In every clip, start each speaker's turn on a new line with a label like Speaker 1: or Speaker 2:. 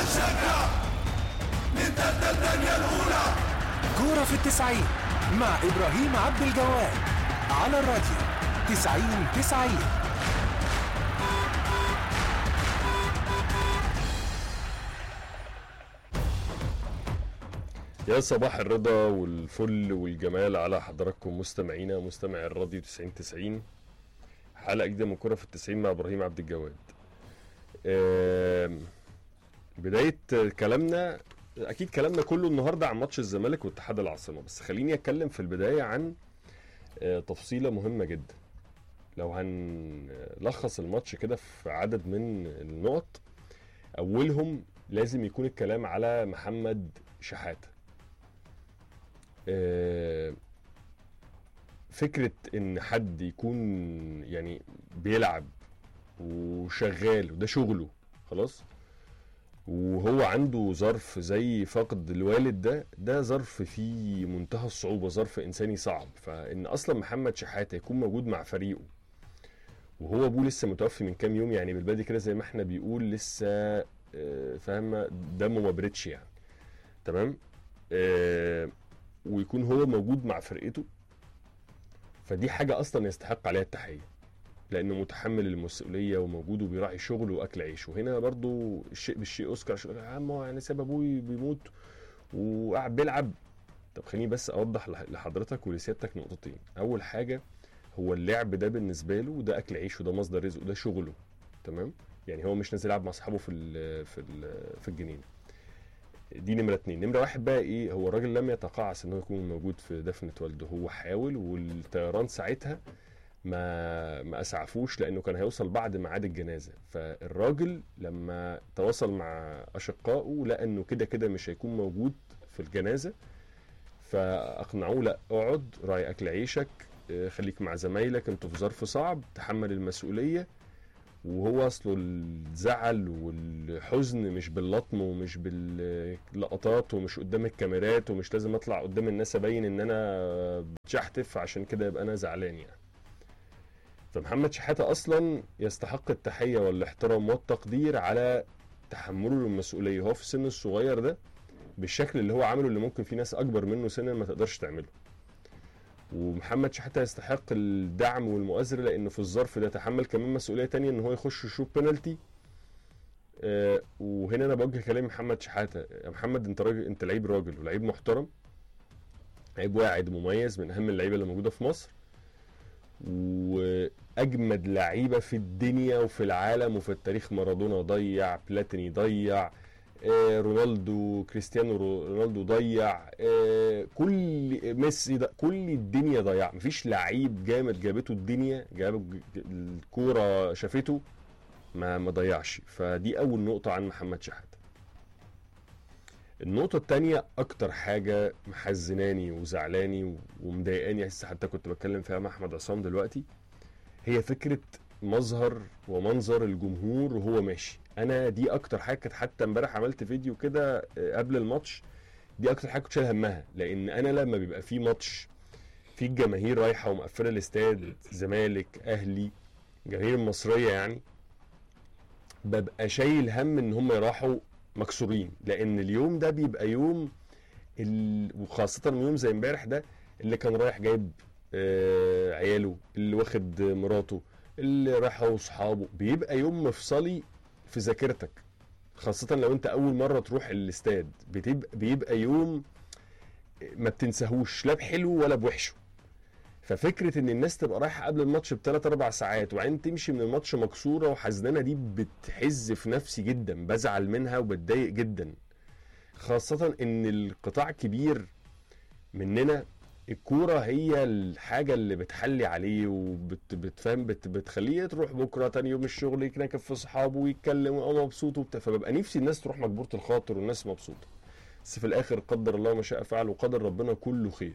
Speaker 1: هنشجع نبدأ الدنيا الأولى
Speaker 2: كورة في التسعين مع إبراهيم عبد الجواد على الراديو تسعين تسعين
Speaker 3: يا صباح الرضا والفل والجمال على حضراتكم مستمعينا مستمعي الراديو 90 90 حلقة جديدة من كرة في التسعين مع إبراهيم عبد الجواد آم، بداية كلامنا أكيد كلامنا كله النهاردة عن ماتش الزمالك واتحاد العاصمة بس خليني أتكلم في البداية عن آه، تفصيلة مهمة جدا لو هنلخص الماتش كده في عدد من النقط أولهم لازم يكون الكلام على محمد شحاتة آه، فكرة إن حد يكون يعني بيلعب وشغال وده شغله خلاص وهو عنده ظرف زي فقد الوالد ده ده ظرف فيه منتهى الصعوبة ظرف إنساني صعب فإن أصلا محمد شحاتة يكون موجود مع فريقه وهو أبوه لسه متوفي من كام يوم يعني بالبادي كده زي ما احنا بيقول لسه آه، فاهمة دمه ما بردش يعني تمام آه، ويكون هو موجود مع فرقته فدي حاجة أصلا يستحق عليها التحية لأنه متحمل المسؤولية وموجود وبيراعي شغله وأكل عيشه وهنا برضو الشيء بالشيء أوسكار عشان يقول يا عم هو يعني ساب أبوي بيموت وقاعد بيلعب طب خليني بس أوضح لح- لحضرتك ولسيادتك نقطتين أول حاجة هو اللعب ده بالنسبة له ده أكل عيشه ده مصدر رزقه ده شغله تمام يعني هو مش نازل يلعب مع أصحابه في ال في ال في الجنينة دي نمرة اتنين نمرة واحد بقى ايه هو الراجل لم يتقاعس ان هو يكون موجود في دفنة والده هو حاول والطيران ساعتها ما ما اسعفوش لانه كان هيوصل بعد ميعاد الجنازة فالراجل لما تواصل مع اشقائه لقى انه كده كده مش هيكون موجود في الجنازة فاقنعوه لا اقعد راعي اكل عيشك اه، خليك مع زمايلك انتوا في ظرف صعب تحمل المسؤولية وهو اصله الزعل والحزن مش باللطم ومش باللقطات ومش قدام الكاميرات ومش لازم اطلع قدام الناس ابين ان انا بتشحتف عشان كده يبقى انا زعلان يعني فمحمد شحاتة اصلا يستحق التحية والاحترام والتقدير على تحمله للمسؤولية هو في السن الصغير ده بالشكل اللي هو عامله اللي ممكن في ناس اكبر منه سنا ما تقدرش تعمله ومحمد شحاتة يستحق الدعم والمؤازرة لأنه في الظرف ده تحمل كمان مسؤولية تانية إن هو يخش يشوط بينالتي آه وهنا أنا بوجه كلام محمد شحاتة يا محمد أنت راجل أنت لعيب راجل ولعيب محترم لعيب واعد مميز من أهم اللعيبة اللي موجودة في مصر وأجمد لعيبة في الدنيا وفي العالم وفي التاريخ مارادونا ضيع بلاتيني ضيع آه، رونالدو كريستيانو رو- رونالدو ضيع آه، كل ميسي ده كل الدنيا ضيع مفيش لعيب جامد جابته الدنيا جاب ج- الكوره شافته ما ما ضيعش فدي اول نقطه عن محمد شحاته النقطة التانية أكتر حاجة محزناني وزعلاني و- ومضايقاني لسه حتى كنت بتكلم فيها مع أحمد عصام دلوقتي هي فكرة مظهر ومنظر الجمهور وهو ماشي انا دي اكتر حاجه كانت حتى امبارح عملت فيديو كده آه، قبل الماتش دي اكتر حاجه كنت شايل همها لان انا لما بيبقى في ماتش في الجماهير رايحه ومقفله الاستاد زمالك اهلي الجماهير المصريه يعني ببقى شايل هم ان هم يروحوا مكسورين لان اليوم ده بيبقى يوم ال... وخاصه يوم زي امبارح ده اللي كان رايح جايب آه، عياله اللي واخد مراته اللي رايح هو واصحابه بيبقى يوم مفصلي في ذاكرتك خاصة لو انت أول مرة تروح الاستاد بتبقى بيبقى يوم ما بتنساهوش لا بحلو ولا بوحشه ففكرة ان الناس تبقى رايحة قبل الماتش بثلاث اربع ساعات وبعدين تمشي من الماتش مكسورة وحزنانة دي بتحز في نفسي جدا بزعل منها وبتضايق جدا خاصة ان القطاع كبير مننا الكورة هي الحاجة اللي بتحلي عليه وبتفهم بت بتخليه تروح بكرة تاني يوم الشغل يكنكف في صحابه ويتكلم ويبقى مبسوط وبتاع فببقى نفسي الناس تروح مجبورة الخاطر والناس مبسوطة بس في الآخر قدر الله ما شاء فعل وقدر ربنا كله خير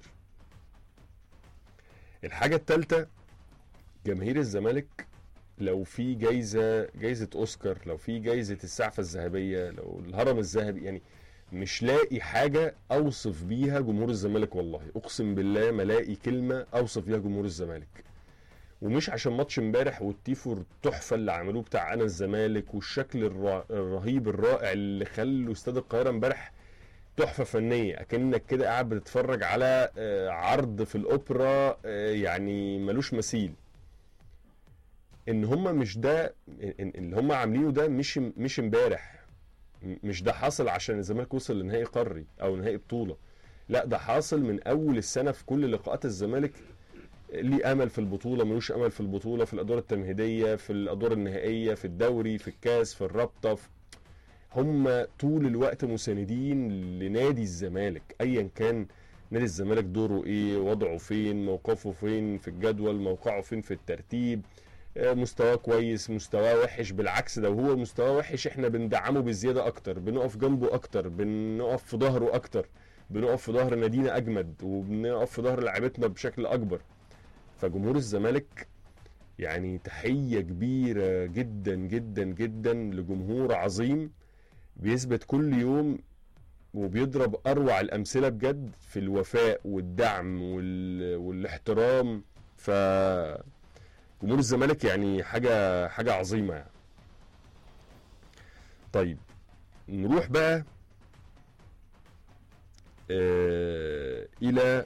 Speaker 3: الحاجة التالتة جماهير الزمالك لو في جايزة جايزة أوسكار لو في جايزة السعفة الذهبية لو الهرم الذهبي يعني مش لاقي حاجة أوصف بيها جمهور الزمالك والله أقسم بالله ما لاقي كلمة أوصف بيها جمهور الزمالك ومش عشان ماتش امبارح والتيفو التحفه اللي عملوه بتاع انا الزمالك والشكل الر- الرهيب الرائع اللي خلوا استاد القاهره امبارح تحفه فنيه اكنك كده قاعد بتتفرج على آه، عرض في الاوبرا آه، يعني ملوش مثيل ان هم مش ده إن- اللي هم عاملينه ده مش مش امبارح م- مش ده حاصل عشان الزمالك وصل لنهائي قاري او نهائي بطوله لا ده حاصل من اول السنه في كل لقاءات الزمالك ليه امل في البطوله ملوش امل في البطوله في الادوار التمهيديه في الادوار النهائيه في الدوري في الكاس في الرابطه في هم طول الوقت مساندين لنادي الزمالك ايا كان نادي الزمالك دوره ايه وضعه فين موقفه فين في الجدول موقعه فين في الترتيب آه، مستواه كويس مستواه وحش بالعكس ده وهو مستواه وحش احنا بندعمه بزياده اكتر بنقف جنبه اكتر بنقف في ظهره اكتر بنقف في ظهر نادينا اجمد وبنقف في ظهر لعيبتنا بشكل اكبر فجمهور الزمالك يعني تحيه كبيره جدا جدا جدا لجمهور عظيم بيثبت كل يوم وبيضرب اروع الامثله بجد في الوفاء والدعم وال... والاحترام ف جمهور الزمالك يعني حاجه حاجه عظيمه يعني طيب نروح بقى آه الى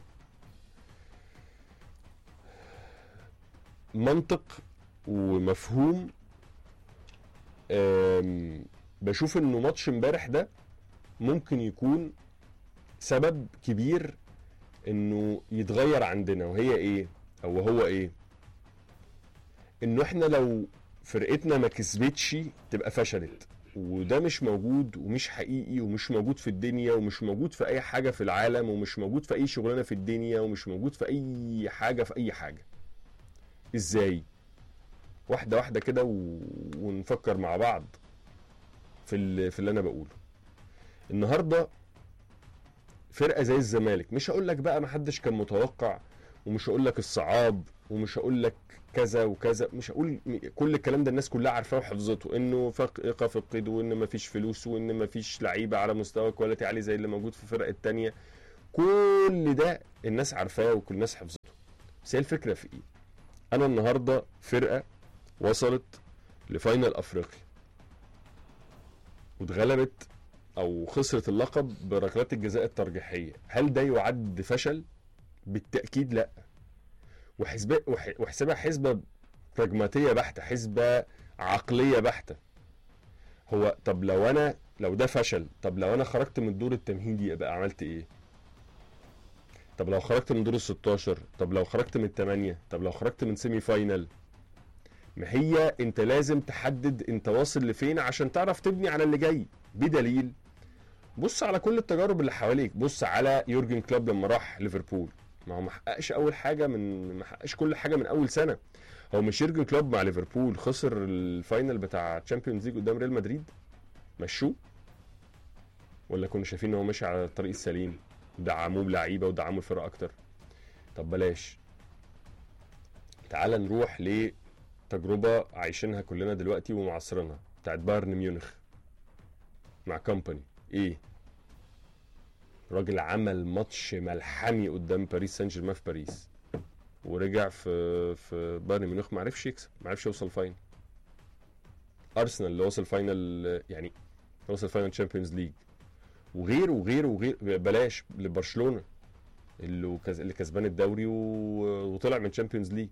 Speaker 3: منطق ومفهوم آم، بشوف انه ماتش امبارح ده ممكن يكون سبب كبير انه يتغير عندنا وهي ايه او هو ايه انه احنا لو فرقتنا ما كسبتش تبقى فشلت وده مش موجود ومش حقيقي ومش موجود في الدنيا ومش موجود في اي حاجه في العالم ومش موجود في اي شغلانه في الدنيا ومش موجود في اي حاجه في اي حاجه ازاي واحده واحده كده و... ونفكر مع بعض في ال... في اللي انا بقوله النهارده فرقه زي الزمالك مش هقول لك بقى ما حدش كان متوقع ومش هقول لك الصعاب ومش هقول لك كذا وكذا مش هقول م- كل الكلام ده الناس كلها عارفاه وحفظته انه فق ايقاف القيد وان مفيش فلوس وان مفيش لعيبه على مستوى كواليتي عالي زي اللي موجود في الفرق التانية كل ده الناس عارفاه وكل الناس حفظته بس هي الفكره في ايه انا النهارده فرقه وصلت لفاينل افريقيا واتغلبت او خسرت اللقب بركلات الجزاء الترجيحيه هل ده يعد فشل بالتاكيد لا وحسبة وح- وحسابها حسبه براجماتيه بحته حسبه عقليه بحته هو طب لو انا لو ده فشل طب لو انا خرجت من الدور التمهيدي يبقى عملت ايه طب لو خرجت من دور ال 16 طب لو خرجت من الثمانية طب لو خرجت من سيمي فاينل ما هي انت لازم تحدد انت واصل لفين عشان تعرف تبني على اللي جاي بدليل بص على كل التجارب اللي حواليك بص على يورجن كلوب لما راح ليفربول ما هو ما حققش اول حاجه من ما حققش كل حاجه من اول سنه هو مش يورجن كلوب مع ليفربول خسر الفاينل بتاع تشامبيونز ليج قدام ريال مدريد مشوه ولا كنا شايفين ان هو ماشي على الطريق السليم دعموه بلعيبه ودعموا الفرقه اكتر طب بلاش تعال نروح لتجربه عايشينها كلنا دلوقتي ومعاصرينها بتاعت بايرن ميونخ مع كومباني ايه راجل عمل ماتش ملحمي قدام باريس سان جيرمان في باريس ورجع في في بايرن ميونخ ما عرفش يكسب ما عرفش يوصل فاينل ارسنال اللي وصل فاينل يعني وصل فاينل تشامبيونز ليج وغيره وغيره وغير بلاش لبرشلونه اللي كز... اللي كسبان الدوري و... وطلع من تشامبيونز ليج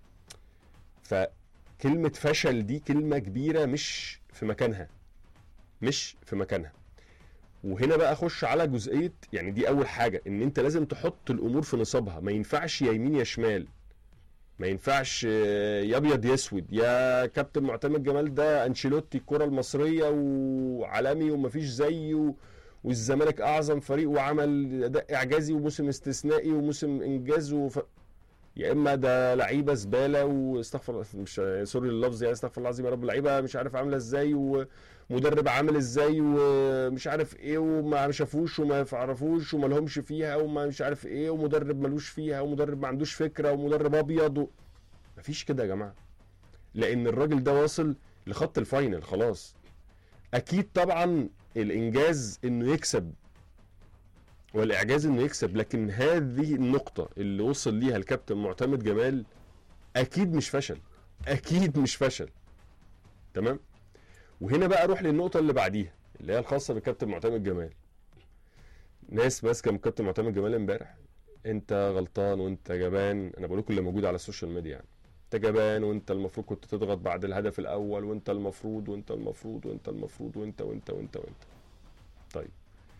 Speaker 3: فكلمه فشل دي كلمه كبيره مش في مكانها مش في مكانها وهنا بقى اخش على جزئيه يعني دي اول حاجه ان انت لازم تحط الامور في نصابها ما ينفعش يا يمين يا شمال ما ينفعش آه، يا ابيض يا اسود يا كابتن معتمد جمال ده انشيلوتي الكره المصريه وعالمي ومفيش زيه والزمالك اعظم فريق وعمل اداء اعجازي وموسم استثنائي وموسم انجاز وف... يا اما ده لعيبه زباله واستغفر الله مش سوري اللفظ يعني استغفر الله العظيم يا رب لعيبه مش عارف عامله ازاي ومدرب عامل ازاي ومش عارف ايه وما شافوش وما يعرفوش وما لهمش فيها وما مش عارف ايه ومدرب ملوش فيها ومدرب ما عندوش فكره ومدرب ابيض و... مفيش كده يا جماعه لان الراجل ده واصل لخط الفاينل خلاص اكيد طبعا الانجاز انه يكسب والاعجاز انه يكسب لكن هذه النقطه اللي وصل ليها الكابتن معتمد جمال اكيد مش فشل اكيد مش فشل تمام وهنا بقى اروح للنقطه اللي بعديها اللي هي الخاصه بالكابتن معتمد جمال ناس ماسكه من كابتن معتمد جمال امبارح انت غلطان وانت جبان انا بقول لكم اللي موجود على السوشيال ميديا يعني انت جبان وانت المفروض كنت تضغط بعد الهدف الاول وانت المفروض وانت المفروض وانت المفروض وانت وانت وانت وانت طيب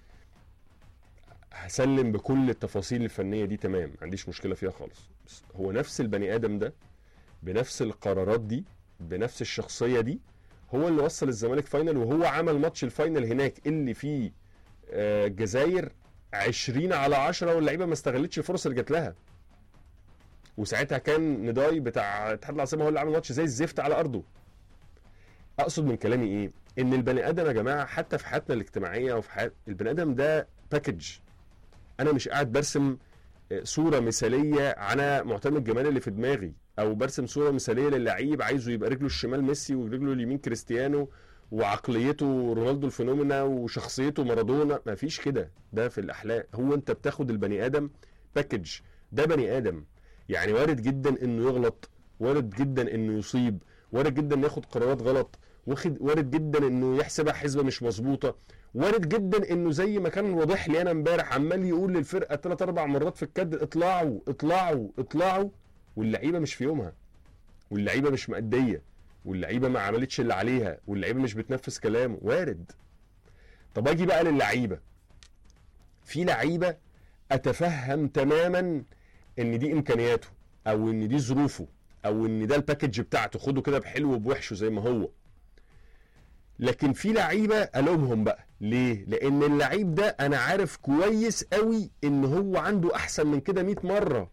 Speaker 3: هسلم بكل التفاصيل الفنيه دي تمام ما عنديش مشكله فيها خالص بس هو نفس البني ادم ده بنفس القرارات دي بنفس الشخصيه دي هو اللي وصل الزمالك فاينل وهو عمل ماتش الفاينل هناك اللي فيه آه، الجزائر 20 على 10 واللعيبه ما استغلتش الفرص اللي جات لها وساعتها كان نداي بتاع اتحاد العاصمه هو اللي عمل ماتش زي الزفت على ارضه اقصد من كلامي ايه ان البني ادم يا جماعه حتى في حياتنا الاجتماعيه وفي حياه البني ادم ده باكج انا مش قاعد برسم آه، صوره مثاليه على معتمد جمال اللي في دماغي او برسم صوره مثاليه للعيب عايزه يبقى رجله الشمال ميسي ورجله اليمين كريستيانو وعقليته رونالدو الفينومينا وشخصيته مارادونا ما فيش كده ده في الاحلام هو انت بتاخد البني ادم باكج ده بني ادم يعني وارد جدا انه يغلط وارد جدا انه يصيب وارد جدا انه ياخد قرارات غلط واخد وارد جدا انه يحسبها حسبه مش مظبوطه وارد جدا انه زي ما كان واضح لي انا امبارح عمال يقول للفرقه ثلاث اربع مرات في الكد اطلعوا اطلعوا اطلعوا واللعيبه مش في يومها واللعيبه مش مأديه واللعيبه ما عملتش اللي عليها واللعيبه مش بتنفذ كلامه وارد طب اجي بقى للعيبه في لعيبه اتفهم تماما ان دي امكانياته او ان دي ظروفه او ان ده الباكج بتاعته خده كده بحلو وبوحشه زي ما هو لكن في لعيبه الومهم بقى ليه لان اللعيب ده انا عارف كويس قوي ان هو عنده احسن من كده 100 مره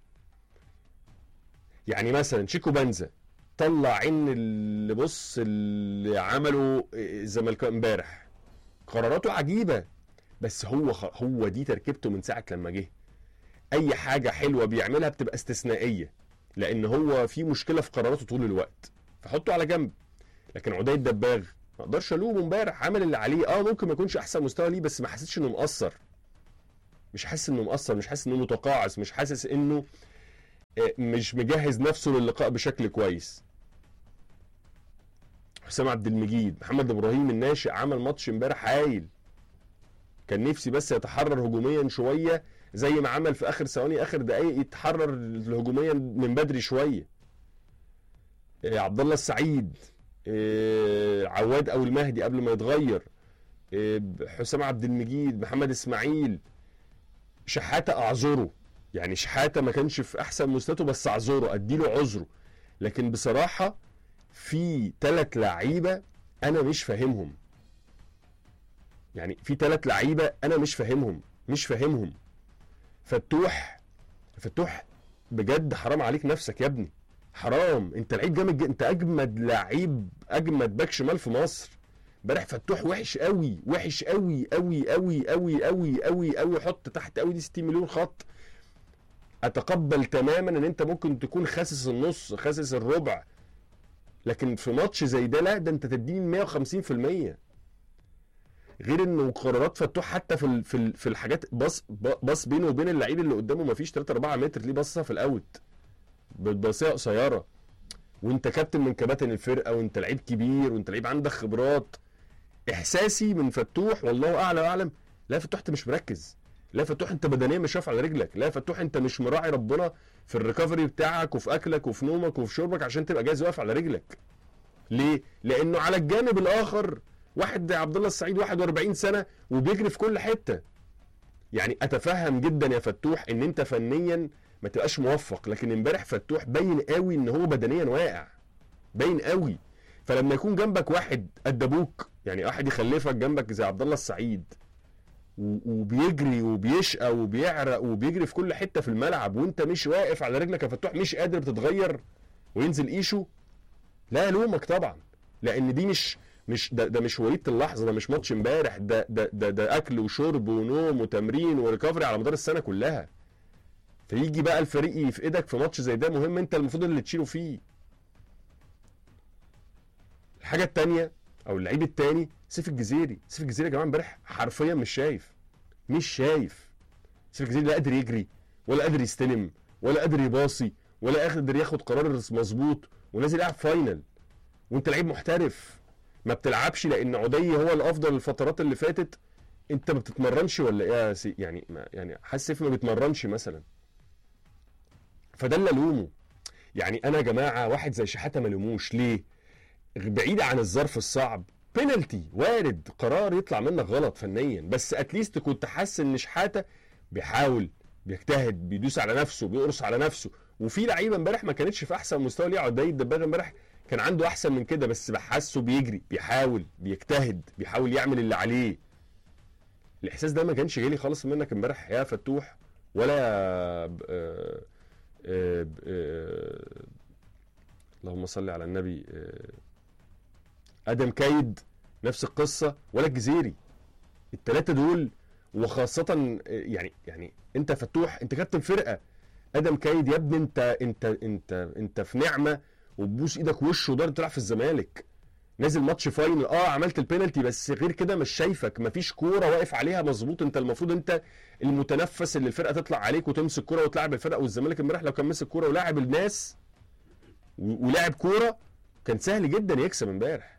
Speaker 3: يعني مثلا شيكو بنزا طلع عين اللي بص اللي عمله الزمالك امبارح قراراته عجيبه بس هو خ- هو دي تركيبته من ساعه لما جه اي حاجه حلوه بيعملها بتبقى استثنائيه لان هو في مشكله في قراراته طول الوقت فحطه على جنب لكن عدي الدباغ ما اقدرش الومه امبارح عمل اللي عليه اه ممكن ما يكونش احسن مستوى ليه بس ما حسيتش انه مقصر مش حاسس انه مقصر مش حاسس انه متقاعس مش حاسس انه آه، مش مجهز نفسه للقاء بشكل كويس حسام عبد المجيد محمد ابراهيم الناشئ عمل ماتش امبارح هايل كان نفسي بس يتحرر هجوميا شويه زي ما عمل في اخر ثواني اخر دقائق يتحرر هجوميا من بدري شويه آه، عبد الله السعيد آه، عواد او المهدي قبل ما يتغير آه، حسام عبد المجيد محمد اسماعيل شحاته اعذره يعني شحاته ما كانش في احسن مستواه بس اعذره اديله عذره لكن بصراحه في ثلاث لعيبه انا مش فاهمهم يعني في ثلاث لعيبه انا مش فاهمهم مش فاهمهم فتوح فتوح بجد حرام عليك نفسك يا ابني حرام انت لعيب جامد جدا. انت اجمد لعيب اجمد باك شمال في مصر امبارح فتوح وحش قوي وحش قوي قوي قوي قوي قوي قوي قوي حط تحت قوي دي 60 مليون خط اتقبل تماما ان انت ممكن تكون خاسس النص خاسس الربع لكن في ماتش زي ده لا ده انت تديني 150% غير انه قرارات فتوح حتى في ال- في ال- في الحاجات باص باص بينه وبين اللعيب اللي قدامه مفيش 3 4 متر ليه باصها في الاوت بتباصيها قصيره وانت كابتن من كباتن الفرقه وانت لعيب كبير وانت لعيب عندك خبرات احساسي من فتوح والله اعلى واعلم لا فتوح انت مش مركز لا فتوح انت بدنيا مش واقف على رجلك لا فتوح انت مش مراعي ربنا في الريكفري بتاعك وفي اكلك وفي نومك وفي شربك عشان تبقى جاهز واقف على رجلك ليه لانه على الجانب الاخر واحد زي عبد الله السعيد 41 سنه وبيجري في كل حته يعني اتفهم جدا يا فتوح ان انت فنيا ما تبقاش موفق لكن امبارح فتوح باين قوي ان هو بدنيا واقع باين قوي فلما يكون جنبك واحد قد ابوك يعني واحد يخلفك جنبك زي عبد الله السعيد و- وبيجري وبيشقى وبيعرق وبيجري في كل حته في الملعب وانت مش واقف على رجلك يا فتوح مش قادر تتغير وينزل ايشه لا الومك طبعا لان دي مش مش ده, ده مش وليده اللحظه ده مش ماتش امبارح ده ده ده, ده اكل وشرب ونوم وتمرين وريكفري على مدار السنه كلها فيجي بقى الفريق يفقدك في ماتش زي ده مهم انت المفروض اللي تشيله فيه الحاجه التانية او اللعيب التاني سيف الجزيري سيف الجزيري يا جماعه امبارح حرفيا مش شايف مش شايف سيف الجزيري لا قادر يجري ولا قادر يستلم ولا قادر يباصي ولا قادر ياخد قرار مظبوط ونازل يلعب فاينل وانت لعيب محترف ما بتلعبش لان عدي هو الافضل الفترات اللي فاتت انت ما بتتمرنش ولا ايه يا سي- يعني ما يعني حاسس سيف ما بيتمرنش مثلا فده اللي الومه يعني انا يا جماعه واحد زي شحاته ما لوموش ليه بعيد عن الظرف الصعب بينالتي وارد قرار يطلع منك غلط فنيا بس اتليست كنت حاسس ان شحاته بيحاول بيجتهد بيدوس على نفسه بيقرص على نفسه وفي لعيبه امبارح ما كانتش في احسن مستوى ليه عدي الدباغ امبارح كان عنده احسن من كده بس بحسه بيجري بيحاول بيجتهد بيحاول يعمل اللي عليه الاحساس ده ما كانش جالي خالص منك امبارح يا فتوح ولا ب- آه، آه، ب- آه، اللهم صل على النبي آه، ادم كايد نفس القصه ولا الجزيري الثلاثه دول وخاصه آه، يعني يعني انت فتوح انت كابتن فرقه ادم كايد يا ابني انت انت انت انت في نعمه وتبوس ايدك وش وضهر تلعب في الزمالك نازل ماتش فاينل اه عملت البينالتي بس غير كده مش شايفك مفيش كوره واقف عليها مظبوط انت المفروض انت المتنفس اللي الفرقه تطلع عليك وتمسك كوره وتلعب الفرقه والزمالك امبارح لو كان مسك كوره ولاعب الناس و- ولعب كوره كان سهل جدا يكسب امبارح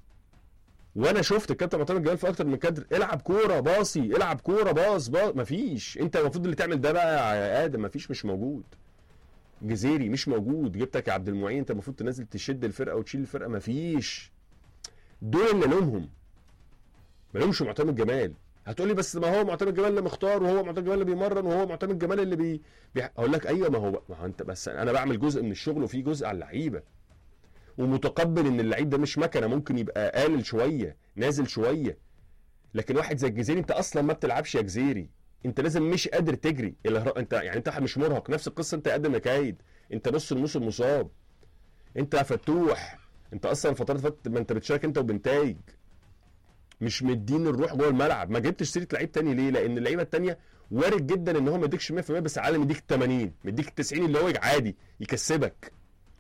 Speaker 3: وانا شفت الكابتن معتمد جمال في اكتر من كادر العب كوره باصي العب كوره باص باص مفيش انت المفروض اللي تعمل ده بقى يا ادم مفيش مش موجود جزيري مش موجود جبتك يا عبد المعين انت المفروض تنزل تشد الفرقه وتشيل الفرقه مفيش دول اللي لومهم ما لومش معتمد جمال هتقولي بس ما هو معتمد جمال اللي مختار وهو معتمد جمال اللي بيمرن وهو معتمد جمال اللي بي... بي... اقول لك ايوه ما هو ما هو انت بس انا بعمل جزء من الشغل وفي جزء على اللعيبه ومتقبل ان اللعيب ده مش مكنه ممكن يبقى قالل شويه نازل شويه لكن واحد زي الجزيري انت اصلا ما بتلعبش يا جزيري انت لازم مش قادر تجري الهر... انت يعني انت مش مرهق نفس القصه انت قد مكايد انت نص الموسم مصاب انت يا فتوح انت اصلا الفترات اللي فاتت ما انت بتشارك انت وبنتايج مش مدين الروح جوه الملعب ما جبتش سيره لعيب تاني ليه لان اللعيبه التانيه وارد جدا ان هو ما يديكش 100% بس على مديك 80 مديك ال 90 اللي هو عادي يكسبك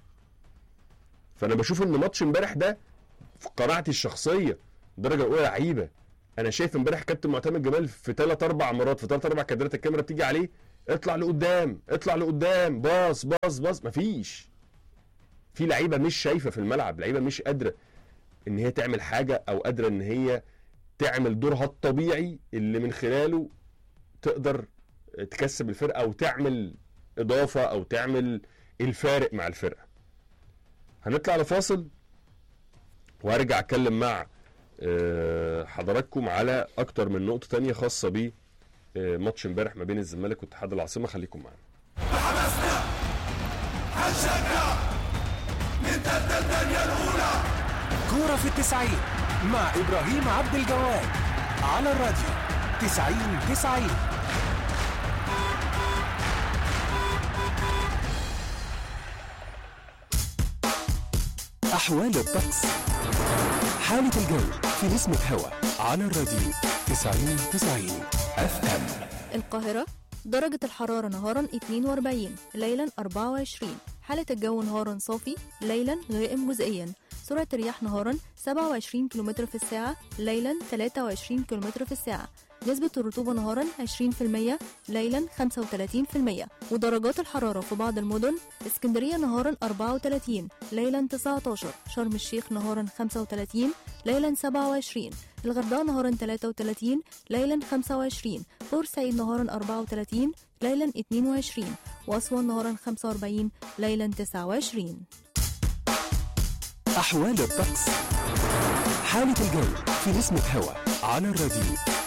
Speaker 3: فانا بشوف ان ماتش امبارح ده في قناعتي الشخصيه الدرجه الاولى لعيبه انا شايف امبارح كابتن معتمد جمال في ثلاث اربع مرات في ثلاث اربع كادرات الكاميرا بتيجي عليه اطلع لقدام اطلع لقدام باص باص باص مفيش في لعيبه مش شايفه في الملعب لعيبه مش قادره ان هي تعمل حاجه او قادره ان هي تعمل دورها الطبيعي اللي من خلاله تقدر تكسب الفرقه او تعمل اضافه او تعمل الفارق مع الفرقه هنطلع لفاصل وهرجع اتكلم مع آه، حضراتكم على اكتر من نقطه تانية خاصه ب آه، ماتش امبارح ما بين الزمالك واتحاد العاصمه خليكم معانا
Speaker 1: حمسنا هنشجع نمتد الدنيا الأولى
Speaker 2: كورة في التسعين مع إبراهيم عبد الجواد على الراديو تسعين تسعين أحوال الطقس حالة الجو في نسمة هوا على الراديو تسعين تسعين اف ام
Speaker 4: القاهرة درجة الحرارة نهارا 42 ليلا 24 حالة الجو نهارا صافي ليلا غائم جزئيا سرعة الرياح نهارا 27 كم في الساعة ليلا 23 كم في الساعة نسبة الرطوبة نهارا 20% ليلا 35% ودرجات الحرارة في بعض المدن اسكندرية نهارا 34 ليلا 19 شرم الشيخ نهارا 35 ليلا 27 الغردقة نهارا 33 ليلا 25 بورسعيد نهارا 34 ليلا 22 وأسوان نهارا 45 ليلا 29
Speaker 2: أحوال الطقس حالة الجو في نسمة هوا على الراديو